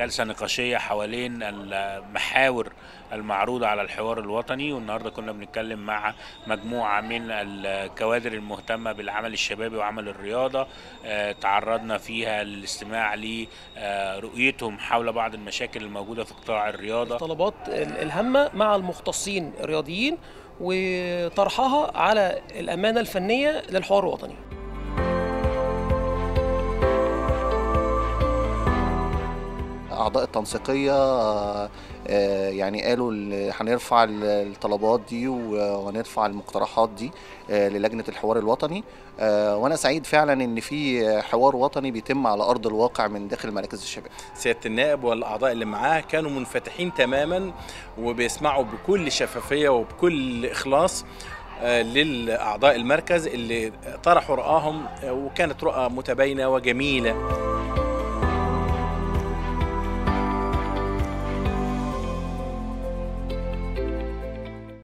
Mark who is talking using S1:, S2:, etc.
S1: جلسة نقاشية حوالين المحاور المعروضة على الحوار الوطني والنهاردة كنا بنتكلم مع مجموعة من الكوادر المهتمة بالعمل الشبابي وعمل الرياضة آه، تعرضنا فيها للاستماع لرؤيتهم حول بعض المشاكل الموجودة في قطاع الرياضة
S2: الطلبات ال- الهامة مع المختصين الرياضيين وطرحها على الأمانة الفنية للحوار الوطني
S3: اعضاء التنسيقيه آه، آه، يعني قالوا ال- هنرفع ال- الطلبات دي و- وهنرفع المقترحات دي آه، للجنه الحوار الوطني آه، وانا سعيد فعلا ان في حوار وطني بيتم على ارض الواقع من داخل مراكز الشباب
S4: سياده النائب والاعضاء اللي معاه كانوا منفتحين تماما وبيسمعوا بكل شفافيه وبكل اخلاص آه، للاعضاء المركز اللي طرحوا رؤاهم آه، وكانت رؤى متباينه وجميله